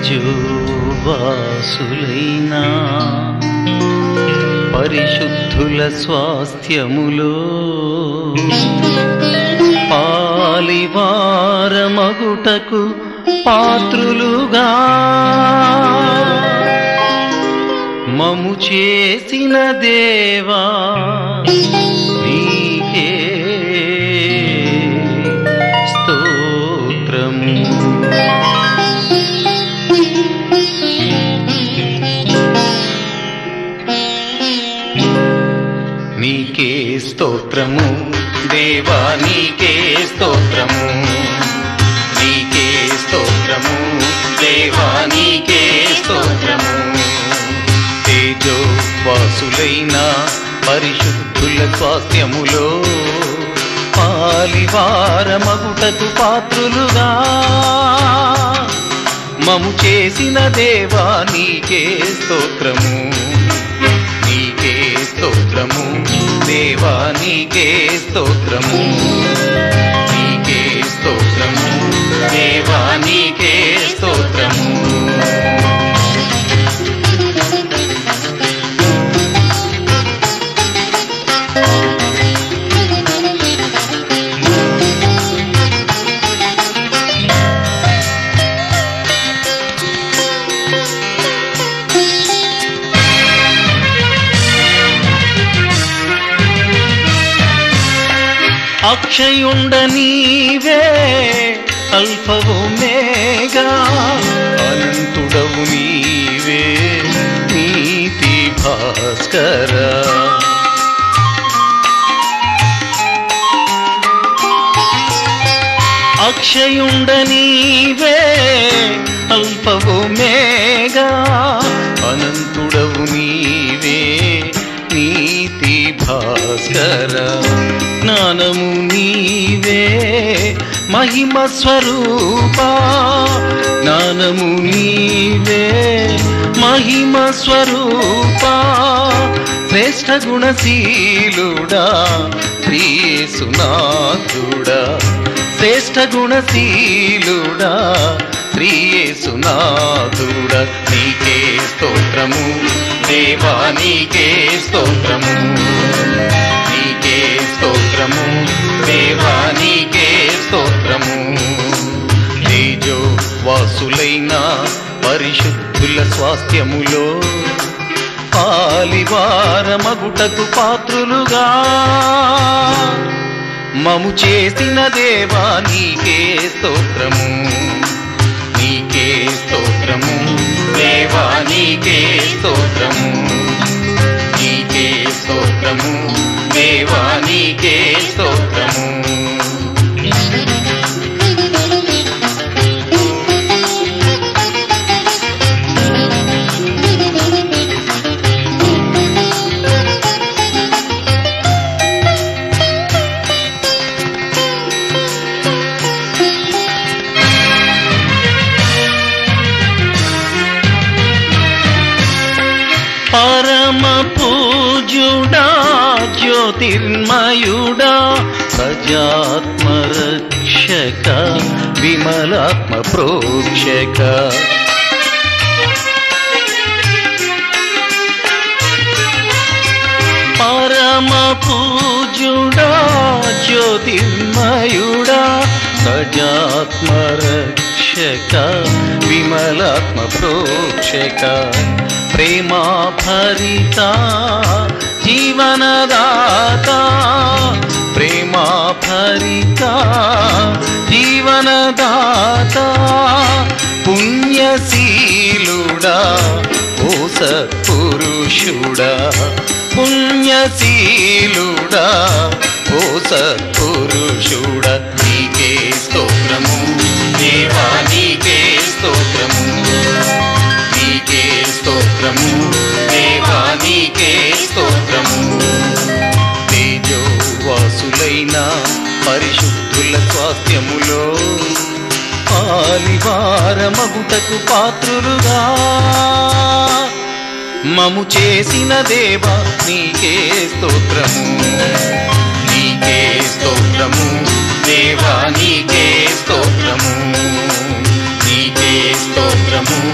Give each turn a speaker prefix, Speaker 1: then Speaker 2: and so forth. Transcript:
Speaker 1: తేజోవాసులైనా పరిశుద్ధుల స్వాస్థ్యములో పాలివారమగుటకు పాత్రులుగా మము చేసిన దేవా నీకే స్తోత్రము నీకే స్తోత్రము దేవా నీకే స్తోత్రము నీకే స్తోత్రము దేవా నీకే స్తోత్రము తేజో వాసులైన పరిశుద్ధుల స్వాస్థ్యములో పాలివారమగుటకు పాత్రులుగా మము చేసిన దేవా నీకే స్తోత్రము నీకే స్తోత్రము దేవా నీకే స్తోత్రము నీకే స్తోత్రము దేవా నీకే స్తోత్రము అక్షయుండ నీవే అల్పవు మేఘా అనంతుడవు నీవే నీతి భాస్కర అక్షయుండ నీవే అల్పవు మేఘా అనంతుడవు నీవే నీతి భాస్కర జ్ఞానము నీవే మహిమ స్వరూప జ్ఞానము నీవే మహిమ స్వరూప శ్రేష్ఠ గుణశీలుడా ప్రియేసునాథుడా శ్రేష్ఠ గుణశీలుడా ప్రియేసునాథుడా నీకే స్తోత్రము దేవా నీకే స్తోత్రము నీకే స్తోత్రము దేవా నీకే స్తోత్రము తేజో వాసులైన పరిశుద్ధుల స్వాస్థ్యములో పాలివారమగుటకు పాత్రులుగా మము చేసిన దేవా నీకే స్తోత్రము నీకే స్తోత్రము దేవా నీకే స్తోత్రము నీకే స్తోత్రము దేవా నీకే స్తోత్రము పరమ పూజుడా జ్యోతిర్మయుడా సజాత్మ రక్షక విమలాత్మ ప్రోక్షక పరమ పూజుడా జ్యోతిర్మయుడా సజాత్మ రక్షక విమలాత్మ ప్రోక్షక ప్రేమా భరిత జీవనదాత ప్రేమా భరిత జీవనదాత పుణ్యశీలుడా ఓ సత్పురుషుడా పుణ్యశీలుడా ఓ సత్పురుషుడా నీకే స్తోత్రము దేవా నీకే స్తోత్రము నీకే స్తోత్రము దేవా నీకే స్తోత్రము తేజో వాసులైన పరిశుద్ధుల స్వాస్థ్యములో పాలివారమగుటకు పాత్రులుగా మము చేసిన దేవా నీకే స్తోత్రము నీకే స్తోత్రము దేవా నీకే స్తోత్రము నీకే స్తోత్రము